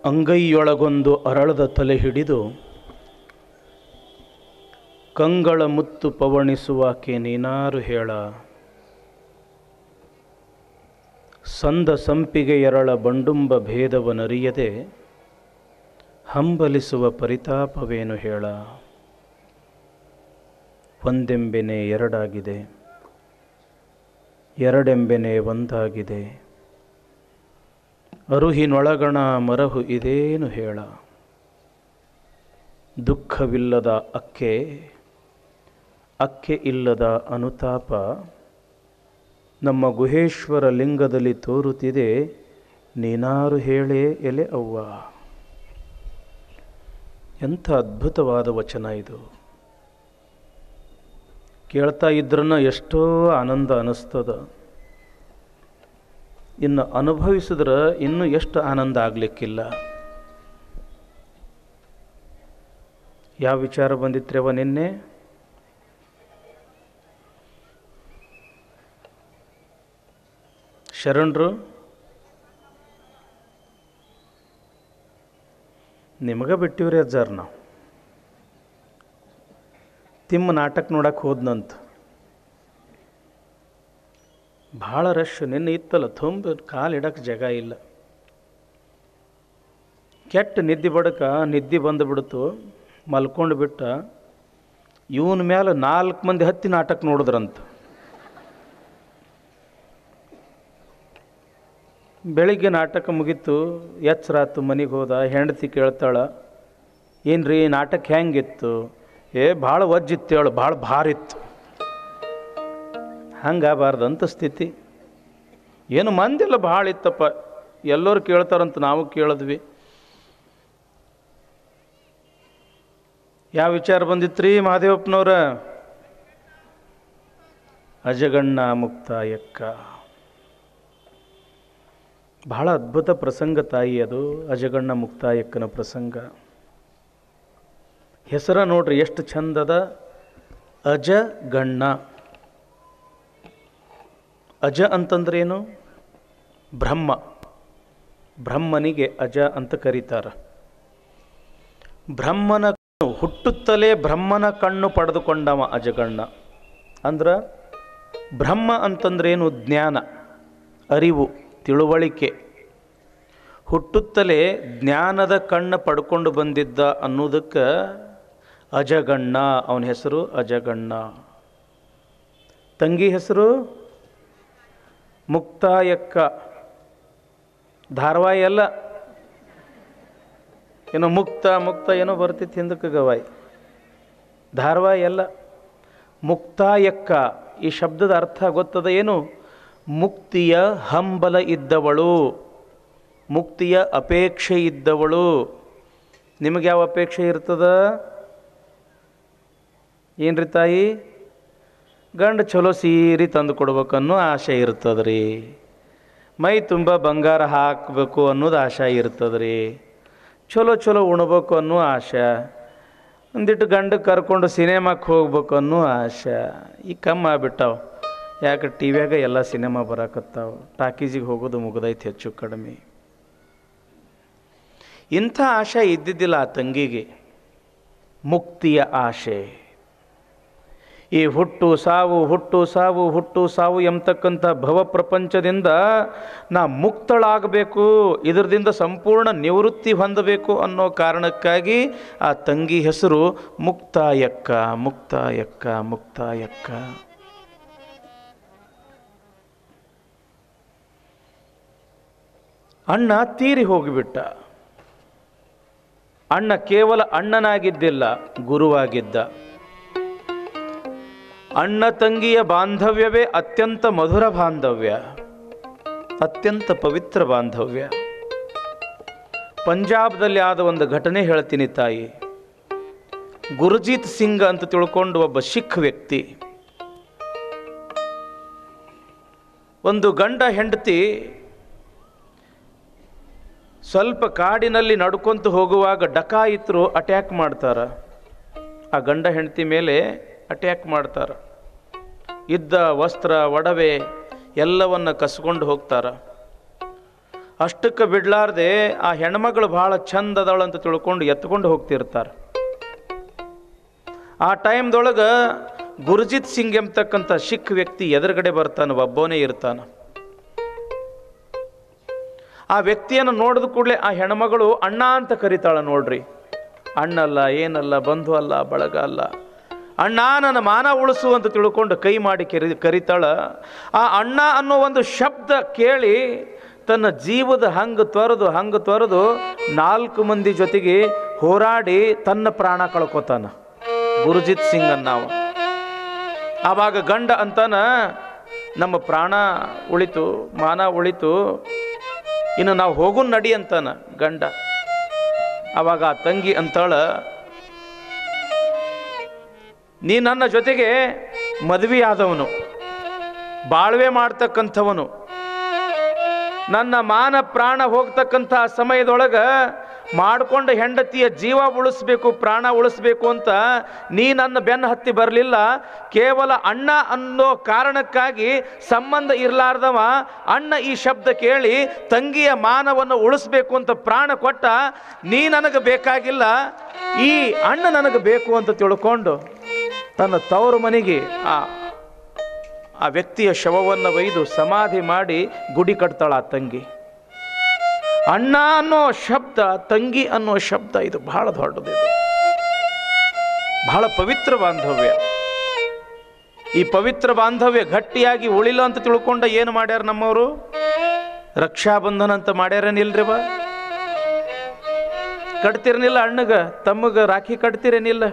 ಅಂಗೈಯೊಳಗೊಂದು ಅರಳದ ತಲೆ ಹಿಡಿದು ಕಂಗಳ ಮುತ್ತು ಪವಣಿಸುವಾಕೆ ನೀನಾರು ಹೇಳ ಸಂದ ಸಂಪಿಗೆ ಎರಳ ಬಂಡುಂಬ ಭೇದವನರಿಯದೆ ಹಂಬಲಿಸುವ ಪರಿತಾಪವೇನು ಹೇಳ ಒಂದೆಂಬೆನೆ ಎರಡಾಗಿದೆ ಎರಡೆಂಬೆನೆ ಒಂದಾಗಿದೆ ಅರುಹಿನೊಳಗಣ ಮರಹು ಇದೇನು ಹೇಳ ದುಃಖವಿಲ್ಲದ ಅಕ್ಕೆ ಅಕ್ಕೆ ಇಲ್ಲದ ಅನುತಾಪ ನಮ್ಮ ಗುಹೇಶ್ವರ ಲಿಂಗದಲ್ಲಿ ತೋರುತ್ತಿದೆ ನೀನಾರು ಹೇಳೇ ಎಲೆ ಅವ್ವ ಎಂಥ ಅದ್ಭುತವಾದ ವಚನ ಇದು ಕೇಳ್ತಾ ಇದ್ರನ್ನ ಎಷ್ಟೋ ಆನಂದ ಅನ್ನಿಸ್ತದ ಇನ್ನು ಅನುಭವಿಸಿದ್ರೆ ಇನ್ನೂ ಎಷ್ಟು ಆನಂದ ಆಗಲಿಕ್ಕಿಲ್ಲ ಯಾವ ವಿಚಾರ ಬಂದಿತ್ರಿ ಅವ ನಿನ್ನೆ ಶರಣರು ನಿಮಗೆ ಬಿಟ್ಟಿವ್ರಿ ಅಜ್ಜಾರ್ ನಾವು ತಿಮ್ಮ ನಾಟಕ ನೋಡಕ್ಕೆ ಹೋದ್ನಂತ ಭಾಳ ರಶ್ ನಿನ್ನೆ ಇತ್ತಲ್ಲ ತುಂಬ ಕಾಲು ಇಡಕ್ಕೆ ಜಾಗ ಇಲ್ಲ ಕೆಟ್ಟ ನಿದ್ದೆ ಬಡಕ ನಿದ್ದೆ ಬಂದುಬಿಡ್ತು ಮಲ್ಕೊಂಡು ಬಿಟ್ಟ ಇವನ ಮೇಲೆ ನಾಲ್ಕು ಮಂದಿ ಹತ್ತಿ ನಾಟಕ ನೋಡಿದ್ರಂತ ಬೆಳಿಗ್ಗೆ ನಾಟಕ ಮುಗೀತು ಎಚ್ಚರಾತು ಮನೆಗೆ ಹೋದ ಹೆಂಡತಿ ಕೇಳ್ತಾಳ ಏನು ರೀ ನಾಟಕ ಹೆಂಗಿತ್ತು ಏ ಭಾಳ ವಜ್ಜಿತ್ತು ಹೇಳು ಭಾಳ ಭಾರಿತ್ತು ಹಂಗಾಗಬಾರ್ದಂತ ಸ್ಥಿತಿ ಏನು ಮಂದಿಲ್ಲ ಭಾಳ ಇತ್ತಪ್ಪ ಎಲ್ಲರೂ ಕೇಳ್ತಾರಂತ ನಾವು ಕೇಳಿದ್ವಿ ಯಾವ ವಿಚಾರ ಬಂದಿತ್ತು ರೀ ಮಹಾದೇವಪ್ಪನವ್ರ ಅಜಗಣ್ಣ ಮುಕ್ತಾಯಕ್ಕ ಬಹಳ ಅದ್ಭುತ ಪ್ರಸಂಗ ತಾಯಿ ಅದು ಅಜಗಣ್ಣ ಮುಕ್ತಾಯಕ್ಕನ ಪ್ರಸಂಗ ಹೆಸರ ನೋಡ್ರಿ ಎಷ್ಟು ಚಂದದ ಅಜಗಣ್ಣ ಅಜ ಅಂತಂದ್ರೇನು ಬ್ರಹ್ಮ ಬ್ರಹ್ಮನಿಗೆ ಅಜ ಅಂತ ಕರೀತಾರ ಬ್ರಹ್ಮನ ಕಣ್ಣು ಹುಟ್ಟುತ್ತಲೇ ಬ್ರಹ್ಮನ ಕಣ್ಣು ಪಡೆದುಕೊಂಡವ ಅಜಗಣ್ಣ ಅಂದ್ರೆ ಬ್ರಹ್ಮ ಅಂತಂದ್ರೇನು ಜ್ಞಾನ ಅರಿವು ತಿಳುವಳಿಕೆ ಹುಟ್ಟುತ್ತಲೇ ಜ್ಞಾನದ ಕಣ್ಣು ಪಡ್ಕೊಂಡು ಬಂದಿದ್ದ ಅನ್ನೋದಕ್ಕೆ ಅಜಗಣ್ಣ ಅವನ ಹೆಸರು ಅಜಗಣ್ಣ ತಂಗಿ ಹೆಸರು ಮುಕ್ತಾಯಕ್ಕ ಧಾರವಾಯಿ ಅಲ್ಲ ಏನೋ ಮುಕ್ತ ಮುಕ್ತ ಏನೋ ಬರ್ತಿತ್ತು ಹಿಂದಕ್ಕೆ ಗವಾಯಿ ಧಾರವಾಯಿ ಅಲ್ಲ ಮುಕ್ತಾಯಕ್ಕ ಈ ಶಬ್ದದ ಅರ್ಥ ಗೊತ್ತದ ಏನು ಮುಕ್ತಿಯ ಹಂಬಲ ಇದ್ದವಳು ಮುಕ್ತಿಯ ಅಪೇಕ್ಷೆ ಇದ್ದವಳು ನಿಮಗೆ ಯಾವ ಅಪೇಕ್ಷೆ ಇರ್ತದ ಏನ್ರಿ ತಾಯಿ ಗಂಡ ಚಲೋ ಸೀರೆ ತಂದು ಕೊಡ್ಬೇಕನ್ನೋ ಆಸೆ ಇರ್ತದ್ರಿ ಮೈ ತುಂಬ ಬಂಗಾರ ಹಾಕಬೇಕು ಅನ್ನೋದು ಆಶೆ ಇರ್ತದ್ರಿ ಚಲೋ ಚಲೋ ಉಣ್ಬೇಕು ಅನ್ನೋ ಆಶೆ ಒಂದಿಟ್ಟು ಗಂಡ ಕರ್ಕೊಂಡು ಸಿನಿಮಾಕ್ಕೆ ಹೋಗ್ಬೇಕು ಅನ್ನೋ ಆಶೆ ಈಗ ಕಮ್ಮಿ ಆಗ್ಬಿಟ್ಟಾವ ಯಾಕೆ ಟಿ ವ್ಯಾಗ ಎಲ್ಲ ಸಿನಿಮಾ ಬರಾಕತ್ತಾವ ಟಾಕೀಜಿಗೆ ಹೋಗೋದು ಮುಗ್ದೈತೆ ಹೆಚ್ಚು ಕಡಿಮೆ ಇಂಥ ಆಶೆ ಇದ್ದಿದ್ದಿಲ್ಲ ಆ ತಂಗಿಗೆ ಮುಕ್ತಿಯ ಆಶೆ ಈ ಹುಟ್ಟು ಸಾವು ಹುಟ್ಟು ಸಾವು ಹುಟ್ಟು ಸಾವು ಎಂಬತಕ್ಕಂಥ ಭವ ಪ್ರಪಂಚದಿಂದ ನಾ ಮುಕ್ತಳಾಗಬೇಕು ಇದರದಿಂದ ಸಂಪೂರ್ಣ ನಿವೃತ್ತಿ ಹೊಂದಬೇಕು ಅನ್ನೋ ಕಾರಣಕ್ಕಾಗಿ ಆ ತಂಗಿ ಹೆಸರು ಮುಕ್ತಾಯಕ್ಕ ಮುಕ್ತಾಯಕ್ಕ ಮುಕ್ತಾಯಕ್ಕ ಅಣ್ಣ ತೀರಿ ಹೋಗಿಬಿಟ್ಟ ಅಣ್ಣ ಕೇವಲ ಅಣ್ಣನಾಗಿದ್ದಿಲ್ಲ ಗುರುವಾಗಿದ್ದ ಅಣ್ಣ ತಂಗಿಯ ಬಾಂಧವ್ಯವೇ ಅತ್ಯಂತ ಮಧುರ ಬಾಂಧವ್ಯ ಅತ್ಯಂತ ಪವಿತ್ರ ಬಾಂಧವ್ಯ ಪಂಜಾಬ್ದಲ್ಲಿ ಆದ ಒಂದು ಘಟನೆ ಹೇಳ್ತೀನಿ ತಾಯಿ ಗುರುಜೀತ್ ಸಿಂಗ್ ಅಂತ ತಿಳ್ಕೊಂಡು ಒಬ್ಬ ಸಿಖ್ ವ್ಯಕ್ತಿ ಒಂದು ಗಂಡ ಹೆಂಡತಿ ಸ್ವಲ್ಪ ಕಾಡಿನಲ್ಲಿ ನಡ್ಕೊಂತ ಹೋಗುವಾಗ ಡಕಾಯಿತರು ಅಟ್ಯಾಕ್ ಮಾಡ್ತಾರ ಆ ಗಂಡ ಹೆಂಡತಿ ಮೇಲೆ ಅಟ್ಯಾಕ್ ಮಾಡ್ತಾರೆ ಇದ್ದ ವಸ್ತ್ರ ಒಡವೆ ಎಲ್ಲವನ್ನ ಕಸ್ಕೊಂಡು ಹೋಗ್ತಾರ ಅಷ್ಟಕ್ಕೆ ಬಿಡ್ಲಾರ್ದೆ ಆ ಹೆಣ್ಮಗಳು ಭಾಳ ಚಂದ ಅದಾಳು ಅಂತ ತಿಳ್ಕೊಂಡು ಎತ್ಕೊಂಡು ಹೋಗ್ತಿರ್ತಾರೆ ಆ ಟೈಮ್ದೊಳಗೆ ಗುರುಜಿತ್ ಸಿಂಗ್ ಎಂಬತಕ್ಕಂಥ ಸಿಖ್ ವ್ಯಕ್ತಿ ಎದುರುಗಡೆ ಬರ್ತಾನೆ ಒಬ್ಬನೇ ಇರ್ತಾನೆ ಆ ವ್ಯಕ್ತಿಯನ್ನು ನೋಡಿದ ಕೂಡಲೇ ಆ ಹೆಣ್ಮಗಳು ಅಣ್ಣ ಅಂತ ಕರಿತಾಳ ನೋಡ್ರಿ ಅಣ್ಣಲ್ಲ ಏನಲ್ಲ ಬಂಧು ಅಲ್ಲ ಬಳಗ ಅಲ್ಲ ಅಣ್ಣ ನನ್ನ ಮಾನ ಉಳಿಸು ಅಂತ ತಿಳ್ಕೊಂಡು ಕೈ ಮಾಡಿ ಕರಿ ಕರಿತಾಳ ಆ ಅಣ್ಣ ಅನ್ನೋ ಒಂದು ಶಬ್ದ ಕೇಳಿ ತನ್ನ ಜೀವದ ಹಂಗೆ ತೊರೆದು ಹಂಗೆ ತೊರೆದು ನಾಲ್ಕು ಮಂದಿ ಜೊತೆಗೆ ಹೋರಾಡಿ ತನ್ನ ಪ್ರಾಣ ಕಳ್ಕೊತಾನ ಗುರುಜಿತ್ ಸಿಂಗ್ ಅನ್ನಾವ ಆವಾಗ ಗಂಡ ಅಂತಾನ ನಮ್ಮ ಪ್ರಾಣ ಉಳಿತು ಮಾನ ಉಳಿತು ಇನ್ನು ನಾವು ಹೋಗು ನಡಿ ಅಂತಾನ ಗಂಡ ಆವಾಗ ಆ ತಂಗಿ ಅಂತಾಳ ನೀ ನನ್ನ ಜೊತೆಗೆ ಮದುವೆ ಆದವನು ಬಾಳ್ವೆ ಮಾಡ್ತಕ್ಕಂಥವನು ನನ್ನ ಮಾನ ಪ್ರಾಣ ಹೋಗ್ತಕ್ಕಂಥ ಸಮಯದೊಳಗೆ ಮಾಡ್ಕೊಂಡ ಹೆಂಡತಿಯ ಜೀವ ಉಳಿಸ್ಬೇಕು ಪ್ರಾಣ ಉಳಿಸ್ಬೇಕು ಅಂತ ನೀ ನನ್ನ ಬೆನ್ನ ಹತ್ತಿ ಬರಲಿಲ್ಲ ಕೇವಲ ಅಣ್ಣ ಅನ್ನೋ ಕಾರಣಕ್ಕಾಗಿ ಸಂಬಂಧ ಇರಲಾರ್ದವ ಅಣ್ಣ ಈ ಶಬ್ದ ಕೇಳಿ ತಂಗಿಯ ಮಾನವನ್ನು ಉಳಿಸ್ಬೇಕು ಅಂತ ಪ್ರಾಣ ಕೊಟ್ಟ ನೀ ನನಗೆ ಬೇಕಾಗಿಲ್ಲ ಈ ಅಣ್ಣ ನನಗೆ ಬೇಕು ಅಂತ ತಿಳ್ಕೊಂಡು ತನ್ನ ತವರು ಮನೆಗೆ ಆ ಆ ವ್ಯಕ್ತಿಯ ಶವವನ್ನು ಒಯ್ದು ಸಮಾಧಿ ಮಾಡಿ ಗುಡಿ ಕಟ್ತಾಳ ಆ ತಂಗಿ ಅಣ್ಣ ಅನ್ನೋ ಶಬ್ದ ತಂಗಿ ಅನ್ನೋ ಶಬ್ದ ಇದು ಬಹಳ ದೊಡ್ಡದು ಇದು ಬಹಳ ಪವಿತ್ರ ಬಾಂಧವ್ಯ ಈ ಪವಿತ್ರ ಬಾಂಧವ್ಯ ಗಟ್ಟಿಯಾಗಿ ಉಳಿಲ್ಲ ಅಂತ ತಿಳ್ಕೊಂಡ ಏನು ಮಾಡ್ಯಾರ ನಮ್ಮವರು ರಕ್ಷಾಬಂಧನ ಅಂತ ಮಾಡ್ಯಾರೇನಿಲ್ರಿವ ಕಟ್ತಿರನಿಲ್ಲ ಅಣ್ಣಗ ತಮ್ಮಗ ರಾಖಿ ಕಟ್ತಿರೇನಿಲ್ಲ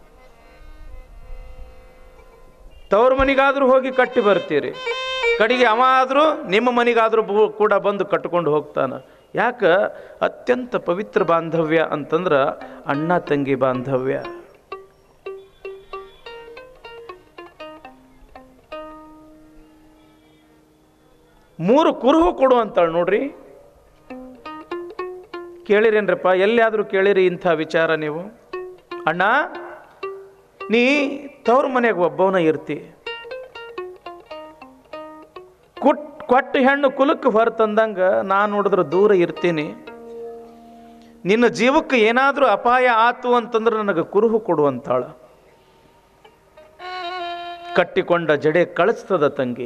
ತವ್ರ ಮನೆಗಾದ್ರೂ ಹೋಗಿ ಕಟ್ಟಿ ಬರ್ತೀರಿ ಕಡೆಗೆ ಅವ ಆದರೂ ನಿಮ್ಮ ಮನೆಗಾದ್ರೂ ಬು- ಕೂಡ ಬಂದು ಕಟ್ಕೊಂಡು ಹೋಗ್ತಾನ ಯಾಕ ಅತ್ಯಂತ ಪವಿತ್ರ ಬಾಂಧವ್ಯ ಅಂತಂದ್ರ ಅಣ್ಣ ತಂಗಿ ಬಾಂಧವ್ಯ ಮೂರು ಕುರುಹು ಕೊಡು ಅಂತಾಳೆ ನೋಡ್ರಿ ಕೇಳಿರೇನ್ರಪ್ಪ ಎಲ್ಲಿಯಾದ್ರೂ ಕೇಳಿರಿ ಇಂಥ ವಿಚಾರ ನೀವು ಅಣ್ಣ ನೀ ತವ್ರ ಮನೆಗೆ ಒಬ್ಬವನ ಇರ್ತಿ ಕುಟ್ ಕೊಟ್ಟು ಹೆಣ್ಣು ಕುಲಕ್ಕೆ ಹೊರತಂದಂಗ ನಾನು ನೋಡಿದ್ರೆ ದೂರ ಇರ್ತೀನಿ ನಿನ್ನ ಜೀವಕ್ಕೆ ಏನಾದರೂ ಅಪಾಯ ಆತು ಅಂತಂದ್ರೆ ನನಗೆ ಕುರುಹು ಕೊಡುವಂತಾಳ ಕಟ್ಟಿಕೊಂಡ ಜಡೆ ಕಳಿಸ್ತದ ತಂಗಿ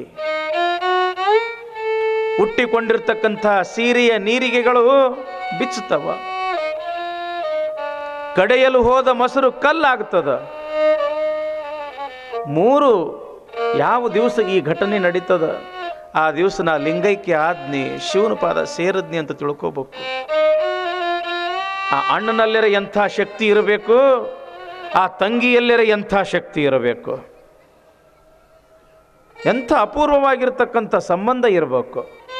ಹುಟ್ಟಿಕೊಂಡಿರ್ತಕ್ಕಂಥ ಸೀರೆಯ ನೀರಿಗೆಗಳು ಬಿಚ್ಚುತ್ತವ ಕಡೆಯಲು ಹೋದ ಮೊಸರು ಕಲ್ಲಾಗ್ತದ ಮೂರು ಯಾವ ದಿವಸ ಈ ಘಟನೆ ನಡೀತದ ಆ ದಿವಸ ನಾ ಲಿಂಗೈಕ್ಯ ಆದ್ನಿ ಶಿವನ ಪಾದ ಸೇರದ್ನಿ ಅಂತ ತಿಳ್ಕೋಬೇಕು ಆ ಅಣ್ಣನಲ್ಲಿರ ಎಂಥ ಶಕ್ತಿ ಇರಬೇಕು ಆ ತಂಗಿಯಲ್ಲಿರ ಎಂಥ ಶಕ್ತಿ ಇರಬೇಕು ಎಂಥ ಅಪೂರ್ವವಾಗಿರ್ತಕ್ಕಂಥ ಸಂಬಂಧ ಇರಬೇಕು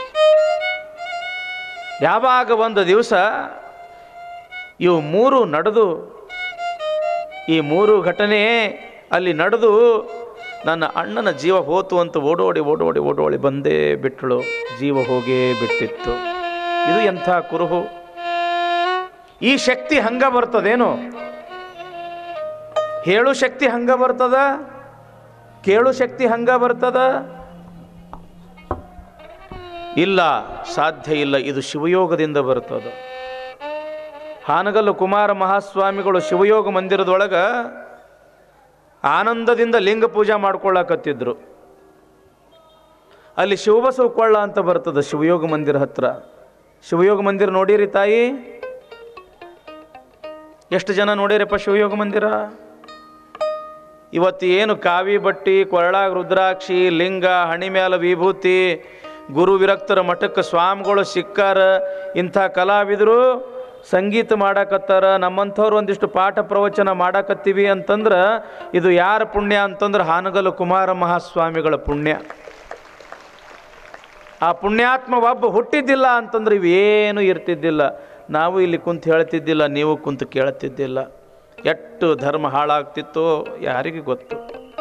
ಯಾವಾಗ ಒಂದು ದಿವಸ ಇವು ಮೂರು ನಡೆದು ಈ ಮೂರು ಘಟನೆ ಅಲ್ಲಿ ನಡೆದು ನನ್ನ ಅಣ್ಣನ ಜೀವ ಹೋತು ಅಂತ ಓಡೋಡಿ ಓಡೋಡಿ ಓಡೋಡಿ ಬಂದೇ ಬಿಟ್ಟಳು ಜೀವ ಹೋಗೇ ಬಿಟ್ಟಿತ್ತು ಇದು ಎಂಥ ಕುರುಹು ಈ ಶಕ್ತಿ ಹಂಗ ಬರ್ತದೇನು ಹೇಳು ಶಕ್ತಿ ಹಂಗ ಬರ್ತದ ಕೇಳು ಶಕ್ತಿ ಹಂಗ ಬರ್ತದ ಇಲ್ಲ ಸಾಧ್ಯ ಇಲ್ಲ ಇದು ಶಿವಯೋಗದಿಂದ ಬರ್ತದ ಹಾನಗಲ್ಲು ಕುಮಾರ ಮಹಾಸ್ವಾಮಿಗಳು ಶಿವಯೋಗ ಮಂದಿರದೊಳಗ ಆನಂದದಿಂದ ಲಿಂಗ ಪೂಜಾ ಮಾಡ್ಕೊಳ್ಳಾಕತ್ತಿದ್ರು ಅಲ್ಲಿ ಶಿವಬಸವ ಕೊಳ್ಳ ಅಂತ ಬರ್ತದ ಶಿವಯೋಗ ಮಂದಿರ ಹತ್ರ ಶಿವಯೋಗ ಮಂದಿರ ನೋಡಿರಿ ತಾಯಿ ಎಷ್ಟು ಜನ ನೋಡಿರಪ್ಪ ಶಿವಯೋಗ ಮಂದಿರ ಇವತ್ತು ಏನು ಕಾವಿ ಬಟ್ಟಿ ಕೊರಳಾಗ ರುದ್ರಾಕ್ಷಿ ಲಿಂಗ ಹಣಿ ಮ್ಯಾಲ ವಿಭೂತಿ ಗುರು ವಿರಕ್ತರ ಮಠಕ್ಕೆ ಸ್ವಾಮಿಗಳು ಸಿಕ್ಕಾರ ಇಂಥ ಕಲಾವಿದರು ಸಂಗೀತ ಮಾಡಾಕತ್ತಾರ ನಮ್ಮಂಥವ್ರು ಒಂದಿಷ್ಟು ಪಾಠ ಪ್ರವಚನ ಮಾಡಾಕತ್ತೀವಿ ಅಂತಂದ್ರೆ ಇದು ಯಾರ ಪುಣ್ಯ ಅಂತಂದ್ರೆ ಹಾನಗಲು ಕುಮಾರ ಮಹಾಸ್ವಾಮಿಗಳ ಪುಣ್ಯ ಆ ಪುಣ್ಯಾತ್ಮ ಒಬ್ಬ ಹುಟ್ಟಿದ್ದಿಲ್ಲ ಅಂತಂದ್ರೆ ಇವೇನು ಇರ್ತಿದ್ದಿಲ್ಲ ನಾವು ಇಲ್ಲಿ ಕುಂತು ಹೇಳ್ತಿದ್ದಿಲ್ಲ ನೀವು ಕುಂತು ಕೇಳ್ತಿದ್ದಿಲ್ಲ ಎಷ್ಟು ಧರ್ಮ ಹಾಳಾಗ್ತಿತ್ತೋ ಯಾರಿಗೆ ಗೊತ್ತು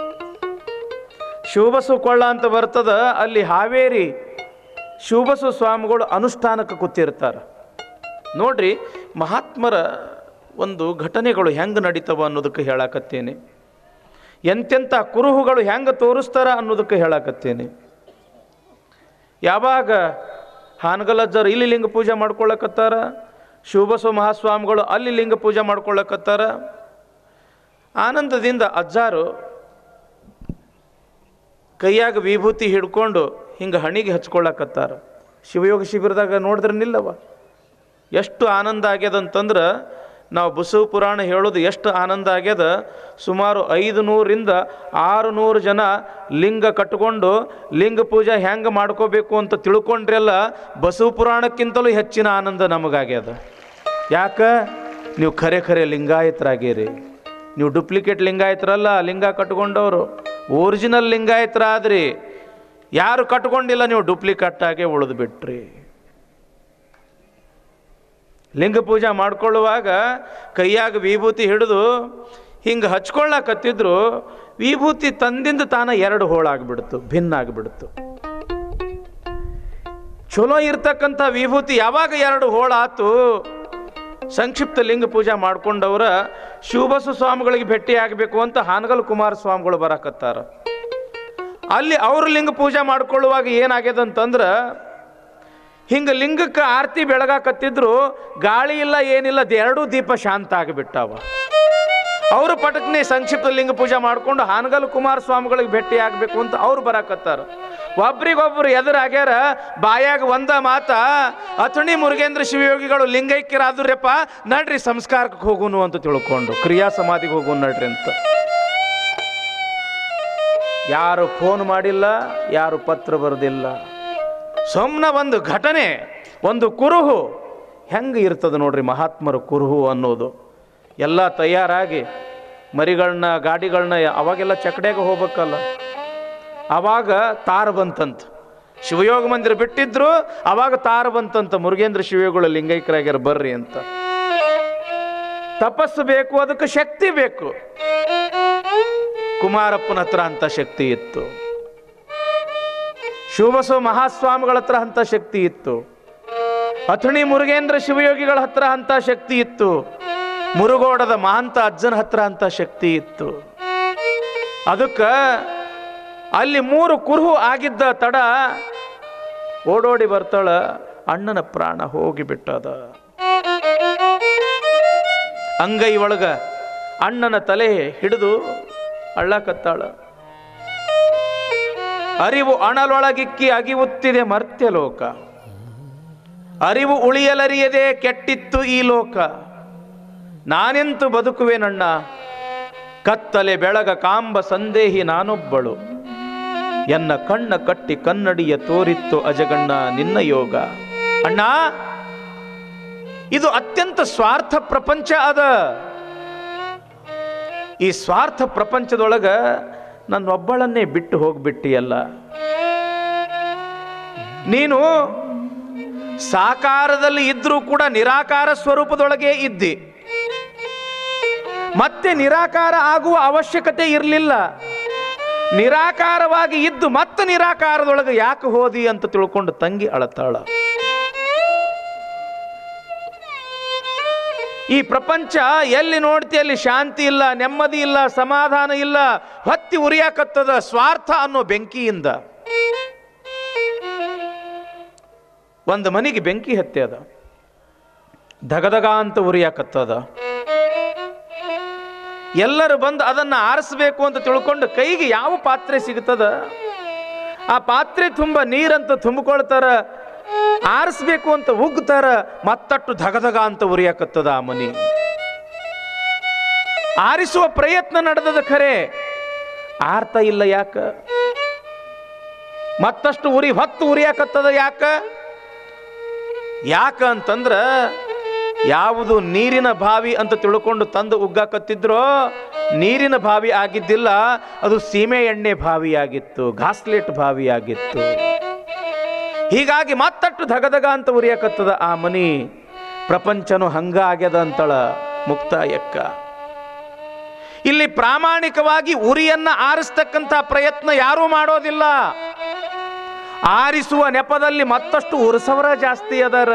ಶಿವಬಸವ ಕೊಳ್ಳ ಅಂತ ಬರ್ತದ ಅಲ್ಲಿ ಹಾವೇರಿ ಶಿವಬಸವ ಸ್ವಾಮಿಗಳು ಅನುಷ್ಠಾನಕ್ಕೆ ಕೂತಿರ್ತಾರೆ ನೋಡ್ರಿ ಮಹಾತ್ಮರ ಒಂದು ಘಟನೆಗಳು ಹೆಂಗೆ ನಡೀತವ ಅನ್ನೋದಕ್ಕೆ ಹೇಳಾಕತ್ತೇನೆ ಎಂತೆಂಥ ಕುರುಹುಗಳು ಹೆಂಗೆ ತೋರಿಸ್ತಾರ ಅನ್ನೋದಕ್ಕೆ ಹೇಳಾಕತ್ತೇನೆ ಯಾವಾಗ ಹಾನಗಲಜ್ಜರು ಇಲ್ಲಿ ಲಿಂಗ ಪೂಜೆ ಮಾಡ್ಕೊಳ್ಳಕತ್ತಾರ ಶಿವಬಸವ ಮಹಾಸ್ವಾಮಿಗಳು ಅಲ್ಲಿ ಲಿಂಗ ಪೂಜೆ ಮಾಡ್ಕೊಳ್ಳಕತ್ತಾರ ಆನಂದದಿಂದ ಅಜ್ಜಾರು ಕೈಯಾಗ ವಿಭೂತಿ ಹಿಡ್ಕೊಂಡು ಹಿಂಗೆ ಹಣಿಗೆ ಹಚ್ಕೊಳ್ಳಕತ್ತಾರ ಶಿವಯೋಗ ಶಿಬಿರದಾಗ ನೋಡಿದ್ರೆ ನಿಲ್ಲವ ಎಷ್ಟು ಆನಂದ ಆಗ್ಯದ ಅಂತಂದ್ರೆ ನಾವು ಬಸವ ಪುರಾಣ ಹೇಳೋದು ಎಷ್ಟು ಆನಂದ ಆಗ್ಯದ ಸುಮಾರು ಐದು ನೂರಿಂದ ಆರು ನೂರು ಜನ ಲಿಂಗ ಕಟ್ಕೊಂಡು ಲಿಂಗ ಪೂಜೆ ಹೆಂಗೆ ಮಾಡ್ಕೋಬೇಕು ಅಂತ ತಿಳ್ಕೊಂಡ್ರೆಲ್ಲ ಬಸವ ಪುರಾಣಕ್ಕಿಂತಲೂ ಹೆಚ್ಚಿನ ಆನಂದ ನಮಗಾಗ್ಯದ ಯಾಕೆ ನೀವು ಖರೆ ಖರೆ ಲಿಂಗಾಯತರಾಗಿರಿ ನೀವು ಡುಪ್ಲಿಕೇಟ್ ಲಿಂಗಾಯತರಲ್ಲ ಲಿಂಗ ಕಟ್ಕೊಂಡವರು ಒರಿಜಿನಲ್ ಲಿಂಗಾಯತರಾದ್ರಿ ಯಾರು ಕಟ್ಕೊಂಡಿಲ್ಲ ನೀವು ಡುಪ್ಲಿಕೇಟ್ ಆಗೇ ಉಳಿದು ಬಿಟ್ರಿ ಲಿಂಗ ಪೂಜೆ ಮಾಡ್ಕೊಳ್ಳುವಾಗ ಕೈಯಾಗ ವಿಭೂತಿ ಹಿಡಿದು ಹಿಂಗೆ ಹಚ್ಕೊಳ್ಳಕತ್ತಿದ್ರು ವಿಭೂತಿ ತಂದಿಂದ ತಾನ ಎರಡು ಹೋಳಾಗ್ಬಿಡ್ತು ಭಿನ್ನ ಆಗಿಬಿಡ್ತು ಚಲೋ ಇರ್ತಕ್ಕಂಥ ವಿಭೂತಿ ಯಾವಾಗ ಎರಡು ಹೋಳಾತು ಸಂಕ್ಷಿಪ್ತ ಲಿಂಗ ಪೂಜೆ ಮಾಡ್ಕೊಂಡವ್ರ ಶಿವಬಸು ಸ್ವಾಮಿಗಳಿಗೆ ಭೇಟಿ ಆಗಬೇಕು ಅಂತ ಹಾನಗಲ್ ಕುಮಾರ ಸ್ವಾಮಿಗಳು ಬರಕತ್ತಾರ ಅಲ್ಲಿ ಅವ್ರ ಲಿಂಗ ಪೂಜೆ ಮಾಡ್ಕೊಳ್ಳುವಾಗ ಏನಾಗ್ಯದ ಅಂತಂದ್ರೆ ಹಿಂಗೆ ಲಿಂಗಕ್ಕೆ ಆರತಿ ಬೆಳಗಾಕತ್ತಿದ್ರು ಗಾಳಿ ಇಲ್ಲ ಏನಿಲ್ಲ ಎರಡೂ ದೀಪ ಶಾಂತ ಆಗಿಬಿಟ್ಟಾವ ಅವರು ಪಟಕ್ನೆ ಸಂಕ್ಷಿಪ್ತ ಲಿಂಗ ಪೂಜೆ ಮಾಡ್ಕೊಂಡು ಹಾನಗಲ್ ಕುಮಾರ ಸ್ವಾಮಿಗಳಿಗೆ ಭೇಟಿ ಆಗಬೇಕು ಅಂತ ಅವ್ರು ಬರಾಕತ್ತಾರ ಒಬ್ರಿಗೊಬ್ರು ಎದುರಾಗ್ಯಾರ ಬಾಯಾಗ ಒಂದ ಮಾತ ಅಥಣಿ ಮುರುಗೇಂದ್ರ ಶಿವಯೋಗಿಗಳು ಲಿಂಗೈಕ್ಯರಾದ್ರಪ್ಪ ನಡ್ರಿ ಸಂಸ್ಕಾರಕ್ಕೆ ಹೋಗುನು ಅಂತ ತಿಳ್ಕೊಂಡು ಕ್ರಿಯಾ ಸಮಾಧಿಗೆ ಹೋಗುನು ನಡ್ರಿ ಅಂತ ಯಾರು ಫೋನ್ ಮಾಡಿಲ್ಲ ಯಾರು ಪತ್ರ ಬರೆದಿಲ್ಲ ಸುಮ್ಮನೆ ಒಂದು ಘಟನೆ ಒಂದು ಕುರುಹು ಹೆಂಗೆ ಇರ್ತದೆ ನೋಡ್ರಿ ಮಹಾತ್ಮರ ಕುರುಹು ಅನ್ನೋದು ಎಲ್ಲ ತಯಾರಾಗಿ ಮರಿಗಳನ್ನ ಗಾಡಿಗಳನ್ನ ಅವಾಗೆಲ್ಲ ಚಕಡೆಗೆ ಹೋಗ್ಬೇಕಲ್ಲ ಅವಾಗ ತಾರ ಬಂತಂತ ಶಿವಯೋಗ ಮಂದಿರ ಬಿಟ್ಟಿದ್ರು ಅವಾಗ ತಾರ ಬಂತಂತ ಮುರುಗೇಂದ್ರ ಶಿವಯೋಗಳ ಲಿಂಗೈಕ್ಯರಾಗ್ಯಾರ ಬರ್ರಿ ಅಂತ ತಪಸ್ಸು ಬೇಕು ಅದಕ್ಕೆ ಶಕ್ತಿ ಬೇಕು ಕುಮಾರಪ್ಪನ ಹತ್ರ ಅಂತ ಶಕ್ತಿ ಇತ್ತು ಶಿವಬಸವ ಮಹಾಸ್ವಾಮಿಗಳ ಹತ್ರ ಅಂತ ಶಕ್ತಿ ಇತ್ತು ಅಥಣಿ ಮುರುಗೇಂದ್ರ ಶಿವಯೋಗಿಗಳ ಹತ್ರ ಅಂತ ಶಕ್ತಿ ಇತ್ತು ಮುರುಗೋಡದ ಮಹಾಂತ ಅಜ್ಜನ ಹತ್ರ ಅಂತ ಶಕ್ತಿ ಇತ್ತು ಅದಕ್ಕೆ ಅಲ್ಲಿ ಮೂರು ಕುರುಹು ಆಗಿದ್ದ ತಡ ಓಡೋಡಿ ಬರ್ತಾಳ ಅಣ್ಣನ ಪ್ರಾಣ ಹೋಗಿಬಿಟ್ಟದ ಅಂಗೈ ಒಳಗ ಅಣ್ಣನ ತಲೆ ಹಿಡಿದು ಅಳ್ಳಕತ್ತಾಳ ಅರಿವು ಅಣಲೊಳಗಿಕ್ಕಿ ಅಗಿವುತ್ತಿದೆ ಮರ್ತ್ಯ ಲೋಕ ಅರಿವು ಉಳಿಯಲರಿಯದೆ ಕೆಟ್ಟಿತ್ತು ಈ ಲೋಕ ನಾನೆಂತು ಬದುಕುವೆನಣ್ಣ ಕತ್ತಲೆ ಬೆಳಗ ಕಾಂಬ ಸಂದೇಹಿ ನಾನೊಬ್ಬಳು ಎನ್ನ ಕಣ್ಣ ಕಟ್ಟಿ ಕನ್ನಡಿಯ ತೋರಿತ್ತು ಅಜಗಣ್ಣ ನಿನ್ನ ಯೋಗ ಅಣ್ಣ ಇದು ಅತ್ಯಂತ ಸ್ವಾರ್ಥ ಪ್ರಪಂಚ ಅದ ಈ ಸ್ವಾರ್ಥ ಪ್ರಪಂಚದೊಳಗ ನನ್ನೊಬ್ಬಳನ್ನೇ ಬಿಟ್ಟು ಹೋಗ್ಬಿಟ್ಟಿಯಲ್ಲ ನೀನು ಸಾಕಾರದಲ್ಲಿ ಇದ್ರೂ ಕೂಡ ನಿರಾಕಾರ ಸ್ವರೂಪದೊಳಗೆ ಇದ್ದಿ ಮತ್ತೆ ನಿರಾಕಾರ ಆಗುವ ಅವಶ್ಯಕತೆ ಇರಲಿಲ್ಲ ನಿರಾಕಾರವಾಗಿ ಇದ್ದು ಮತ್ತೆ ನಿರಾಕಾರದೊಳಗೆ ಯಾಕೆ ಹೋದಿ ಅಂತ ತಿಳ್ಕೊಂಡು ತಂಗಿ ಅಳತಾಳ ಈ ಪ್ರಪಂಚ ಎಲ್ಲಿ ನೋಡ್ತಿ ಅಲ್ಲಿ ಶಾಂತಿ ಇಲ್ಲ ನೆಮ್ಮದಿ ಇಲ್ಲ ಸಮಾಧಾನ ಇಲ್ಲ ಹೊತ್ತಿ ಉರಿಯಾಕತ್ತದ ಸ್ವಾರ್ಥ ಅನ್ನೋ ಬೆಂಕಿಯಿಂದ ಒಂದು ಮನೆಗೆ ಬೆಂಕಿ ಹತ್ಯದ ಧಗಧಗ ಅಂತ ಉರಿಯಾಕತ್ತದ ಎಲ್ಲರೂ ಬಂದು ಅದನ್ನು ಆರಿಸ್ಬೇಕು ಅಂತ ತಿಳ್ಕೊಂಡು ಕೈಗೆ ಯಾವ ಪಾತ್ರೆ ಸಿಗ್ತದ ಆ ಪಾತ್ರೆ ತುಂಬ ನೀರಂತ ತುಂಬಿಕೊಳ್ತಾರ ಆರಿಸ್ಬೇಕು ಅಂತ ಉಗ್ತಾರ ಮತ್ತಟ್ಟು ಧಗಧಗ ಅಂತ ಉರಿಯಾಕತ್ತದ ಆ ಮನಿ ಆರಿಸುವ ಪ್ರಯತ್ನ ನಡೆದದ ಖರೆ ಆರ್ತ ಇಲ್ಲ ಯಾಕ ಮತ್ತಷ್ಟು ಉರಿ ಹೊತ್ತು ಉರಿಯಾಕತ್ತದ ಯಾಕ ಯಾಕ ಅಂತಂದ್ರ ಯಾವುದು ನೀರಿನ ಬಾವಿ ಅಂತ ತಿಳ್ಕೊಂಡು ತಂದು ಉಗ್ಗಾಕತ್ತಿದ್ರೋ ನೀರಿನ ಬಾವಿ ಆಗಿದ್ದಿಲ್ಲ ಅದು ಸೀಮೆ ಎಣ್ಣೆ ಬಾವಿ ಆಗಿತ್ತು ಘಾಸ್ಲೇಟ್ ಬಾವಿ ಆಗಿತ್ತು ಹೀಗಾಗಿ ಮತ್ತಟ್ಟು ಧಗಧಗ ಅಂತ ಉರಿಯಕತ್ತದ ಆ ಮನಿ ಪ್ರಪಂಚನು ಹಂಗ ಆಗ್ಯದ ಅಂತಳ ಮುಕ್ತಾಯಕ್ಕ ಇಲ್ಲಿ ಪ್ರಾಮಾಣಿಕವಾಗಿ ಉರಿಯನ್ನ ಆರಿಸ್ತಕ್ಕಂಥ ಪ್ರಯತ್ನ ಯಾರೂ ಮಾಡೋದಿಲ್ಲ ಆರಿಸುವ ನೆಪದಲ್ಲಿ ಮತ್ತಷ್ಟು ಉರಿಸವರ ಜಾಸ್ತಿ ಅದರ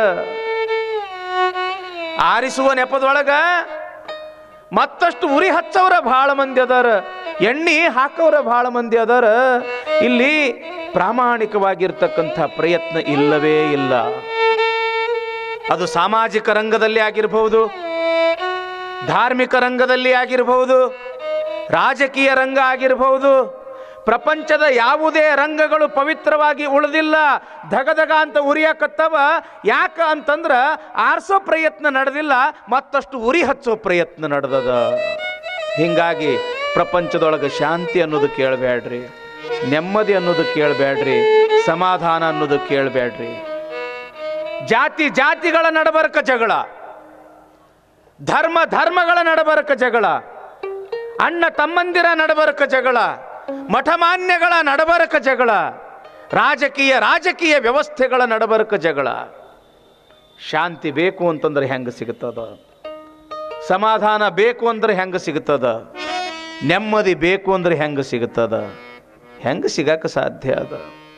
ಆರಿಸುವ ನೆಪದೊಳಗ ಮತ್ತಷ್ಟು ಉರಿ ಹಚ್ಚವರ ಬಹಳ ಮಂದಿ ಅದಾರ ಎಣ್ಣೆ ಹಾಕವ್ರ ಬಹಳ ಮಂದಿ ಅದಾರ ಇಲ್ಲಿ ಪ್ರಾಮಾಣಿಕವಾಗಿರ್ತಕ್ಕಂಥ ಪ್ರಯತ್ನ ಇಲ್ಲವೇ ಇಲ್ಲ ಅದು ಸಾಮಾಜಿಕ ರಂಗದಲ್ಲಿ ಆಗಿರಬಹುದು ಧಾರ್ಮಿಕ ರಂಗದಲ್ಲಿ ಆಗಿರಬಹುದು ರಾಜಕೀಯ ರಂಗ ಆಗಿರಬಹುದು ಪ್ರಪಂಚದ ಯಾವುದೇ ರಂಗಗಳು ಪವಿತ್ರವಾಗಿ ಉಳಿದಿಲ್ಲ ಧಗಧಗ ಅಂತ ಉರಿಯಕತ್ತವ ಯಾಕ ಅಂತಂದ್ರ ಆರಿಸೋ ಪ್ರಯತ್ನ ನಡೆದಿಲ್ಲ ಮತ್ತಷ್ಟು ಉರಿ ಹಚ್ಚೋ ಪ್ರಯತ್ನ ನಡೆದದ ಹಿಂಗಾಗಿ ಪ್ರಪಂಚದೊಳಗೆ ಶಾಂತಿ ಅನ್ನೋದು ಕೇಳಬೇಡ್ರಿ ನೆಮ್ಮದಿ ಅನ್ನೋದು ಕೇಳಬೇಡ್ರಿ ಸಮಾಧಾನ ಅನ್ನೋದು ಕೇಳಬೇಡ್ರಿ ಜಾತಿ ಜಾತಿಗಳ ನಡಬರ್ಕ ಜಗಳ ಧರ್ಮ ಧರ್ಮಗಳ ನಡಬರ್ಕ ಜಗಳ ಅಣ್ಣ ತಮ್ಮಂದಿರ ನಡಬರ್ಕ ಜಗಳ ಮಠಮಾನ್ಯಗಳ ನಡಬರಕ ಜಗಳ ರಾಜಕೀಯ ರಾಜಕೀಯ ವ್ಯವಸ್ಥೆಗಳ ನಡಬರ್ಕ ಜಗಳ ಶಾಂತಿ ಬೇಕು ಅಂತಂದ್ರೆ ಹೆಂಗೆ ಸಿಗುತ್ತದ ಸಮಾಧಾನ ಬೇಕು ಅಂದ್ರೆ ಹೆಂಗೆ ಸಿಗುತ್ತದ ನೆಮ್ಮದಿ ಬೇಕು ಅಂದ್ರೆ ಹೆಂಗೆ ಸಿಗುತ್ತದ ಹೆಂಗೆ ಸಿಗಾಕ ಸಾಧ್ಯ ಅದ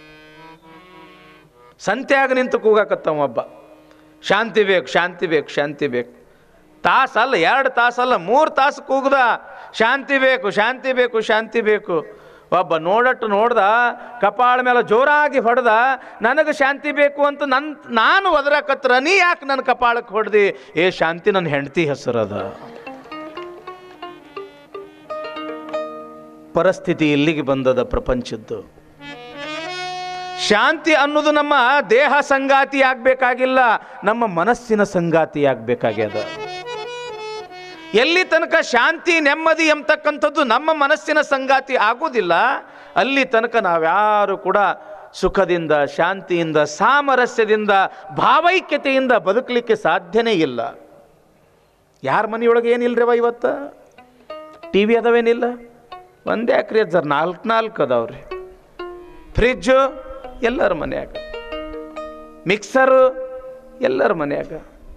ಸಂತ್ಯಾಗ ನಿಂತು ಕೂಗಾಕತ್ತವ ಒಬ್ಬ ಶಾಂತಿ ಬೇಕು ಶಾಂತಿ ಬೇಕು ಶಾಂತಿ ಬೇಕು ತಾಸಲ್ಲ ಎರಡು ತಾಸಲ್ಲ ಮೂರು ತಾಸು ಕೂಗ್ದ ಶಾಂತಿ ಬೇಕು ಶಾಂತಿ ಬೇಕು ಶಾಂತಿ ಬೇಕು ಒಬ್ಬ ನೋಡಟ್ಟು ನೋಡ್ದ ಕಪಾಳ ಮೇಲೆ ಜೋರಾಗಿ ಹೊಡೆದ ನನಗೆ ಶಾಂತಿ ಬೇಕು ಅಂತ ನನ್ ನಾನು ಒದರಾಕತ್ರ ನೀ ಯಾಕೆ ನನ್ನ ಕಪಾಳಕ್ಕೆ ಹೊಡೆದಿ ಏ ಶಾಂತಿ ನನ್ನ ಹೆಂಡತಿ ಹೆಸರದ ಪರಿಸ್ಥಿತಿ ಇಲ್ಲಿಗೆ ಬಂದದ ಪ್ರಪಂಚದ್ದು ಶಾಂತಿ ಅನ್ನೋದು ನಮ್ಮ ದೇಹ ಸಂಗಾತಿ ಆಗ್ಬೇಕಾಗಿಲ್ಲ ನಮ್ಮ ಮನಸ್ಸಿನ ಸಂಗಾತಿ ಆಗ್ಬೇಕಾಗ್ಯದ ಎಲ್ಲಿ ತನಕ ಶಾಂತಿ ನೆಮ್ಮದಿ ಎಂಬತಕ್ಕಂಥದ್ದು ನಮ್ಮ ಮನಸ್ಸಿನ ಸಂಗಾತಿ ಆಗುವುದಿಲ್ಲ ಅಲ್ಲಿ ತನಕ ನಾವ್ಯಾರು ಕೂಡ ಸುಖದಿಂದ ಶಾಂತಿಯಿಂದ ಸಾಮರಸ್ಯದಿಂದ ಭಾವೈಕ್ಯತೆಯಿಂದ ಬದುಕಲಿಕ್ಕೆ ಸಾಧ್ಯನೇ ಇಲ್ಲ ಯಾರ ಮನೆಯೊಳಗೆ ಏನಿಲ್ರಿವ ಇವತ್ತು ಟಿ ವಿ ಅದಾವೇನಿಲ್ಲ ಒಂದೇ ಯಾಕ್ರಿ ಸರ್ ನಾಲ್ಕು ನಾಲ್ಕು ಅದಾವ್ರಿ ಫ್ರಿಜ್ಜು ಎಲ್ಲರ ಮನ್ಯಾಗ ಮಿಕ್ಸರು ಎಲ್ಲರ ಮನ್ಯಾಗ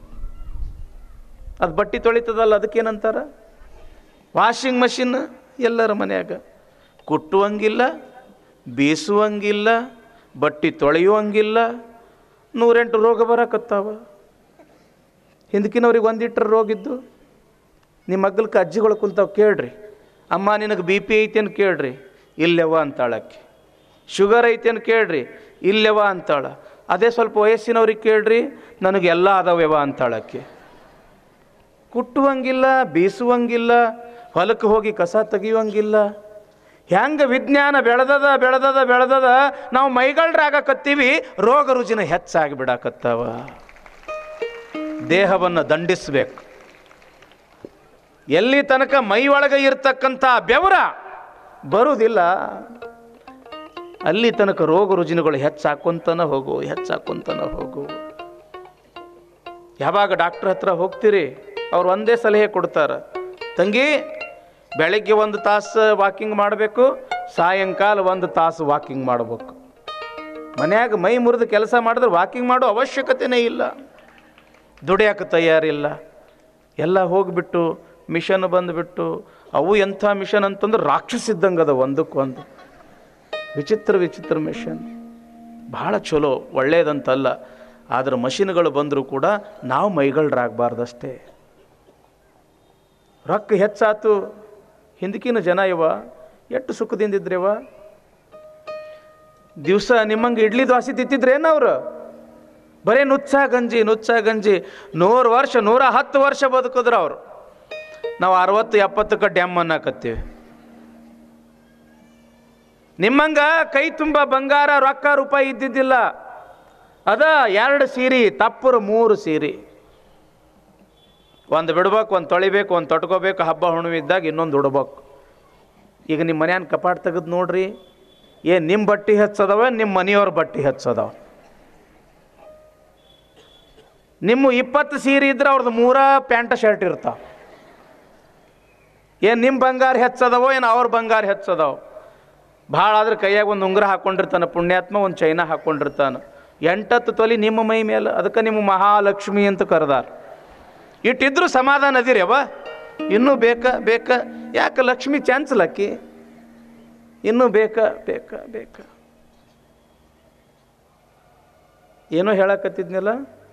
ಅದು ಬಟ್ಟೆ ತೊಳಿತದಲ್ಲ ಅದಕ್ಕೇನಂತಾರ ವಾಷಿಂಗ್ ಮಷಿನ್ ಎಲ್ಲರ ಮನ್ಯಾಗ ಕುಟ್ಟುವಂಗಿಲ್ಲ ಬೀಸುವಂಗಿಲ್ಲ ಬಟ್ಟೆ ತೊಳೆಯುವಂಗಿಲ್ಲ ನೂರೆಂಟು ರೋಗ ಬರಕತ್ತಾವ ಹಿಂದಕಿನವ್ರಿಗೆ ಒಂದಿಟ್ರ ರೋಗ ಇದ್ದು ನಿಮ್ಮ ಮಗ್ಗಲ್ಕ ಅಜ್ಜಿಗಳು ಕುಂತಾವ್ ಕೇಳ್ರಿ ಅಮ್ಮ ನಿನಗೆ ಬಿ ಪಿ ಐತಿ ಅಂತ ಕೇಳ್ರಿ ಇಲ್ಲೆವ ಅಂತಾಳಕ್ಕೆ ಶುಗರ್ ಐತಿ ಅಂತ ಕೇಳ್ರಿ ಇಲ್ಲೆವ ಅಂತಾಳ ಅದೇ ಸ್ವಲ್ಪ ವಯಸ್ಸಿನವ್ರಿಗೆ ಕೇಳ್ರಿ ನನಗೆ ಎಲ್ಲ ಅದಾವ್ಯವ ಅಂತಾಳಕ್ಕೆ ಕುಟ್ಟುವಂಗಿಲ್ಲ ಬೀಸುವಂಗಿಲ್ಲ ಹೊಲಕ್ಕೆ ಹೋಗಿ ಕಸ ತೆಗಿಯುವಂಗಿಲ್ಲ ಹೆಂಗೆ ವಿಜ್ಞಾನ ಬೆಳೆದದ ಬೆಳೆದದ ಬೆಳೆದದ ನಾವು ಮೈಗಳ್ರಾಗಕತ್ತೀವಿ ರೋಗ ರುಜಿನ ಹೆಚ್ಚಾಗಿ ಬಿಡಾಕತ್ತಾವ ದೇಹವನ್ನು ದಂಡಿಸ್ಬೇಕು ಎಲ್ಲಿ ತನಕ ಮೈ ಒಳಗೆ ಇರ್ತಕ್ಕಂಥ ಬೆವರ ಬರುವುದಿಲ್ಲ ಅಲ್ಲಿ ತನಕ ರೋಗ ರುಜಿನಗಳು ಹೆಚ್ಚಾಕೊಂತನ ಹೋಗು ಹೆಚ್ಚಾಕೊಂತನ ಹೋಗು ಯಾವಾಗ ಡಾಕ್ಟ್ರ್ ಹತ್ರ ಹೋಗ್ತೀರಿ ಅವ್ರು ಒಂದೇ ಸಲಹೆ ಕೊಡ್ತಾರೆ ತಂಗಿ ಬೆಳಗ್ಗೆ ಒಂದು ತಾಸು ವಾಕಿಂಗ್ ಮಾಡಬೇಕು ಸಾಯಂಕಾಲ ಒಂದು ತಾಸು ವಾಕಿಂಗ್ ಮಾಡಬೇಕು ಮನ್ಯಾಗ ಮೈ ಮುರಿದು ಕೆಲಸ ಮಾಡಿದ್ರೆ ವಾಕಿಂಗ್ ಮಾಡೋ ಅವಶ್ಯಕತೆನೇ ಇಲ್ಲ ದುಡಿಯೋಕೆ ತಯಾರಿಲ್ಲ ಎಲ್ಲ ಹೋಗಿಬಿಟ್ಟು ಮಿಷನ್ ಬಂದುಬಿಟ್ಟು ಅವು ಎಂಥ ಮಿಷನ್ ಅಂತಂದ್ರೆ ರಾಕ್ಷಸಿದ್ದಂಗೆ ಅದ ಒಂದಕ್ಕೊಂದು ವಿಚಿತ್ರ ವಿಚಿತ್ರ ಮಿಷನ್ ಭಾಳ ಚಲೋ ಒಳ್ಳೆಯದಂತಲ್ಲ ಆದ್ರೆ ಮಷಿನ್ಗಳು ಬಂದರೂ ಕೂಡ ನಾವು ಮೈಗಳ್ರಾಗಬಾರ್ದಷ್ಟೇ ರೊಕ್ಕ ಹೆಚ್ಚಾತು ಹಿಂದಕಿನ ಜನ ಇವ ಎಷ್ಟು ಸುಖದಿಂದಿದ್ರೇವ ದಿವಸ ನಿಮ್ಮಂಗೆ ಇಡ್ಲಿ ದೋಸೆ ತಿಂತಿದ್ರೇನು ಅವರು ಬರೀ ನುಚ್ಚ ಗಂಜಿ ನುಚ್ಚ ಗಂಜಿ ನೂರು ವರ್ಷ ನೂರ ಹತ್ತು ವರ್ಷ ಬದುಕಿದ್ರು ಅವರು ನಾವು ಅರವತ್ತು ಎಪ್ಪತ್ತಕ್ಕೆ ಡ್ಯಾಮ್ ಅನ್ನಕತ್ತೀವಿ ನಿಮ್ಮಂಗ ಕೈ ತುಂಬ ಬಂಗಾರ ರೊಕ್ಕ ರೂಪಾಯಿ ಇದ್ದಿದ್ದಿಲ್ಲ ಅದ ಎರಡು ಸೀರೆ ತಪ್ಪರು ಮೂರು ಸೀರೆ ಒಂದು ಬಿಡ್ಬೇಕು ಒಂದು ತೊಳಿಬೇಕು ಒಂದು ತೊಟ್ಕೋಬೇಕು ಹಬ್ಬ ಹುಣ್ಣಿಮೆ ಇದ್ದಾಗ ಇನ್ನೊಂದು ಉಡ್ಬೇಕು ಈಗ ನಿಮ್ಮ ಮನ್ಯಾನ ಕಪಾಟ್ ತೆಗೆದು ನೋಡ್ರಿ ಏನು ನಿಮ್ಮ ಬಟ್ಟೆ ಹಚ್ಚದವ ನಿಮ್ಮ ಮನೆಯವ್ರ ಬಟ್ಟೆ ಹಚ್ಚದವ ನಿಮ್ಮ ಇಪ್ಪತ್ತು ಸೀರೆ ಇದ್ರೆ ಅವ್ರದ್ದು ಮೂರ ಪ್ಯಾಂಟ್ ಶರ್ಟ್ ಇರ್ತಾವ ಏನು ನಿಮ್ಮ ಬಂಗಾರ ಹೆಚ್ಚದವೋ ಏನು ಅವ್ರ ಬಂಗಾರ ಹೆಚ್ಚದವ ಭಾಳ ಆದ್ರೆ ಕೈಯಾಗ ಒಂದು ಉಂಗುರ ಹಾಕ್ಕೊಂಡಿರ್ತಾನೆ ಪುಣ್ಯಾತ್ಮ ಒಂದು ಚೈನಾ ಹಾಕ್ಕೊಂಡಿರ್ತಾನೆ ಎಂಟತ್ತು ತೊಲಿ ನಿಮ್ಮ ಮೈ ಮೇಲೆ ಅದಕ್ಕೆ ನಿಮ್ಮ ಮಹಾಲಕ್ಷ್ಮಿ ಅಂತ ಕರೆದಾರ ಇಟ್ಟಿದ್ರು ಸಮಾಧಾನ ಅದಿರಿ ಅವ ಇನ್ನೂ ಬೇಕಾ ಬೇಕಾ ಯಾಕೆ ಲಕ್ಷ್ಮಿ ಚಾನ್ಸಲಕ್ಕಿ ಇನ್ನೂ ಬೇಕಾ ಬೇಕಾ ಬೇಕಾ ಏನೋ ಹೇಳಕತ್ತಿದ್ನಲ್ಲ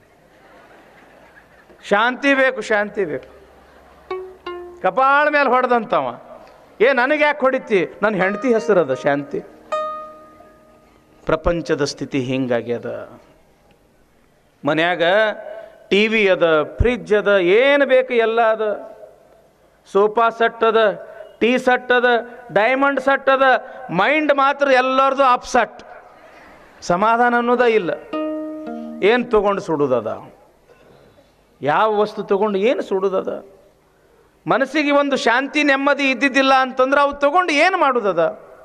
ಶಾಂತಿ ಬೇಕು ಶಾಂತಿ ಬೇಕು ಕಪಾಳ ಮೇಲೆ ಹೊಡೆದಂತವ ಏ ನನಗೆ ಯಾಕೆ ಹೊಡಿತಿ ನನ್ನ ಹೆಂಡತಿ ಹೆಸರದ ಶಾಂತಿ ಪ್ರಪಂಚದ ಸ್ಥಿತಿ ಹಿಂಗಾಗ್ಯದ ಮನ್ಯಾಗ ಟಿ ವಿ ಅದ ಫ್ರಿಜ್ ಅದ ಏನು ಬೇಕು ಎಲ್ಲ ಅದ ಸೋಫಾ ಸೆಟ್ ಅದ ಟೀ ಸೆಟ್ ಅದ ಡೈಮಂಡ್ ಸೆಟ್ ಅದ ಮೈಂಡ್ ಮಾತ್ರ ಎಲ್ಲರದು ಅಪ್ಸೆಟ್ ಸಮಾಧಾನ ಅನ್ನೋದ ಇಲ್ಲ ಏನು ತೊಗೊಂಡು ಸುಡುದದ ಯಾವ ವಸ್ತು ತೊಗೊಂಡು ಏನು ಸುಡುದದ ಮನಸ್ಸಿಗೆ ಒಂದು ಶಾಂತಿ ನೆಮ್ಮದಿ ಇದ್ದಿದ್ದಿಲ್ಲ ಅಂತಂದ್ರೆ ಅವು ತಗೊಂಡು ಏನು ಮಾಡುದದ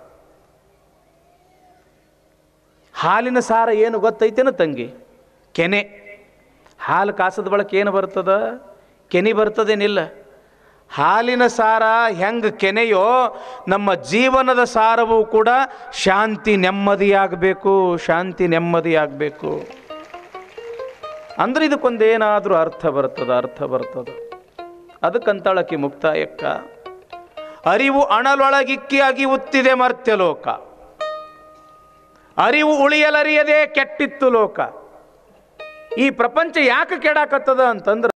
ಹಾಲಿನ ಸಾರ ಏನು ಗೊತ್ತೈತೇನ ತಂಗಿ ಕೆನೆ ಹಾಲು ಕಾಸದ ಬಳಕೆ ಏನು ಬರ್ತದ ಕೆನೆ ಬರ್ತದೇನಿಲ್ಲ ಹಾಲಿನ ಸಾರ ಹೆಂಗೆ ಕೆನೆಯೋ ನಮ್ಮ ಜೀವನದ ಸಾರವೂ ಕೂಡ ಶಾಂತಿ ನೆಮ್ಮದಿಯಾಗಬೇಕು ಶಾಂತಿ ನೆಮ್ಮದಿಯಾಗಬೇಕು ಅಂದ್ರೆ ಇದಕ್ಕೊಂದೇನಾದರೂ ಅರ್ಥ ಬರ್ತದ ಅರ್ಥ ಬರ್ತದ ಅದಕ್ಕಂತಾಳಕಿ ಮುಕ್ತಾಯಕ್ಕ ಅರಿವು ಅಣಲೊಳಗಿಕ್ಕಿ ಅಗಿವುತ್ತಿದೆ ಮರ್ತ್ಯಲೋಕ ಅರಿವು ಉಳಿಯಲರಿಯದೆ ಕೆಟ್ಟಿತ್ತು ಲೋಕ ಈ ಪ್ರಪಂಚ ಯಾಕೆ ಕೆಡಾಕತ್ತದ ಅಂತಂದ್ರೆ